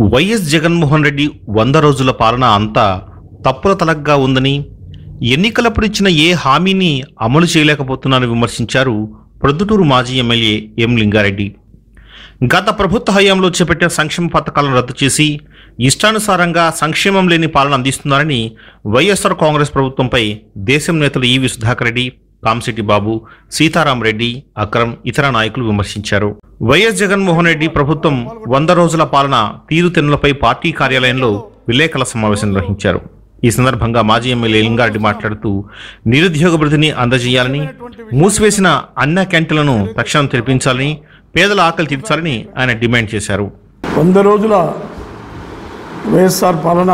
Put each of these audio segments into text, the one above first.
YS Jaganmohan Reddy వంద రోజుల పాలన అంతా తప్పుల తలగ్గా ఉందని ఎన్నికలప్పుడు ఇచ్చిన ఏ హామీని అమలు చేయలేకపోతున్నారని విమర్శించారు ప్రొద్దుటూరు మాజీ ఎమ్మెల్యే ఎం లింగారెడ్డి గత ప్రభుత్వ హయాంలో చేపట్టిన సంక్షేమ పథకాలను రద్దు చేసి ఇష్టానుసారంగా సంక్షేమం లేని పాలన అందిస్తున్నారని వైఎస్ఆర్ కాంగ్రెస్ ప్రభుత్వంపై దేశం నేతలు ఈవి సుధాకర్ రెడ్డి కాంశెట్టి బాబు సీతారాం రెడ్డి అక్రమ్ ఇతర నాయకులు విమర్శించారు వైఎస్ జగన్మోహన్ రెడ్డి ప్రభుత్వం వంద రోజుల పాలన తీరుతెన్నులపై పార్టీ కార్యాలయంలో విలేకరుల సమావేశం నిర్వహించారు ఈ సందర్భంగా మాజీ ఎమ్మెల్యే లింగారెడ్డి మాట్లాడుతూ నిరుద్యోగ భృతిని అందజేయాలని మూసివేసిన అన్న క్యాంటీన్లను తక్షణం తెరిపించాలని పేదల ఆకలి తీర్చాలని ఆయన డిమాండ్ చేశారు వంద రోజుల వైఎస్ఆర్ పాలన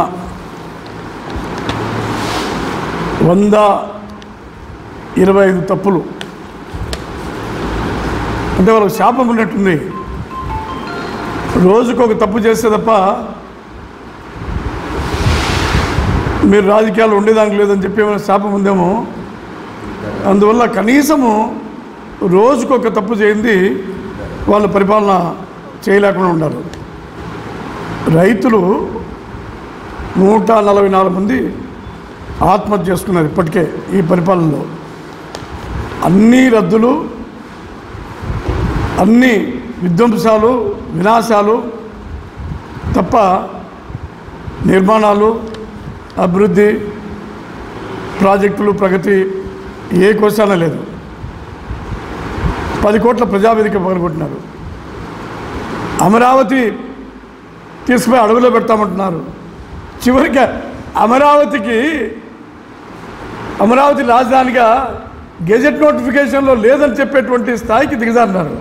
వంద ఇరవై ఐదు తప్పులు అంటే వాళ్ళకి శాపం ఉన్నట్టుంది రోజుకు ఒక తప్పు చేస్తే తప్ప మీరు రాజకీయాలు ఉండేదానికి లేదని చెప్పి ఏమైనా శాపం ఉందేమో అందువల్ల కనీసము రోజుకు ఒక తప్పు చేయింది వాళ్ళు పరిపాలన చేయలేకుండా ఉన్నారు రైతులు నూట నలభై నాలుగు మంది ఆత్మహత్య చేసుకున్నారు ఇప్పటికే ఈ పరిపాలనలో అన్ని రద్దులు అన్ని విధ్వంసాలు వినాశాలు తప్ప నిర్మాణాలు అభివృద్ధి ప్రాజెక్టులు ప్రగతి ఏ కోశాన లేదు పది కోట్ల ప్రజావేదిక పగలగొట్టినారు అమరావతి తీసుకుపోయి అడవిలో పెడతామంటున్నారు చివరికి అమరావతికి అమరావతి రాజధానిగా గెజెట్ నోటిఫికేషన్లో లేదని చెప్పేటువంటి స్థాయికి దిగజారినారు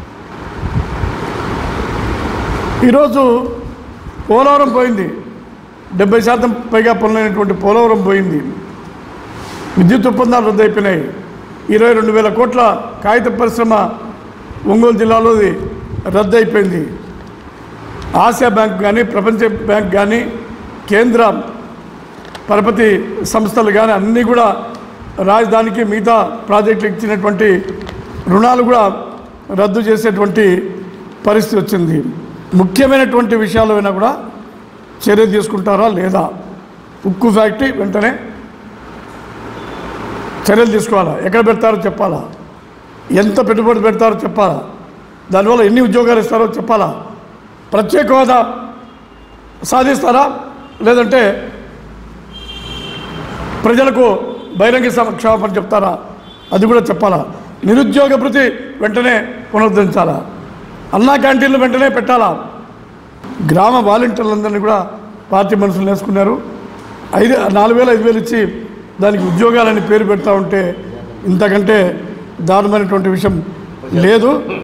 ఈరోజు పోలవరం పోయింది డెబ్బై శాతం పైగా పనులైనటువంటి పోలవరం పోయింది విద్యుత్ ఒప్పందాలు రద్దయిపోయినాయి ఇరవై రెండు వేల కోట్ల కాగిత పరిశ్రమ ఒంగోలు జిల్లాలోది రద్దయిపోయింది ఆసియా బ్యాంక్ కానీ ప్రపంచ బ్యాంక్ కానీ కేంద్ర పరపతి సంస్థలు కానీ అన్నీ కూడా రాజధానికి మిగతా ప్రాజెక్టులు ఇచ్చినటువంటి రుణాలు కూడా రద్దు చేసేటువంటి పరిస్థితి వచ్చింది ముఖ్యమైనటువంటి విషయాలైనా కూడా చర్య తీసుకుంటారా లేదా ఉక్కు ఫ్యాక్టరీ వెంటనే చర్యలు తీసుకోవాలా ఎక్కడ పెడతారో చెప్పాలా ఎంత పెట్టుబడి పెడతారో చెప్పాలా దానివల్ల ఎన్ని ఉద్యోగాలు ఇస్తారో చెప్పాలా ప్రత్యేక హోదా సాధిస్తారా లేదంటే ప్రజలకు బహిరంగ సమ- క్షమాపణ చెప్తారా అది కూడా చెప్పాలా నిరుద్యోగ భృతి వెంటనే పునరుద్ధరించాలా అన్నా క్యాంటీన్లు వెంటనే పెట్టాలా గ్రామ వాలంటీర్లందరినీ కూడా పార్టీ మనుషులు వేసుకున్నారు ఐదు నాలుగు వేలు ఐదు వేలు ఇచ్చి దానికి ఉద్యోగాలని పేరు పెడతా ఉంటే ఇంతకంటే దారుణమైనటువంటి విషయం లేదు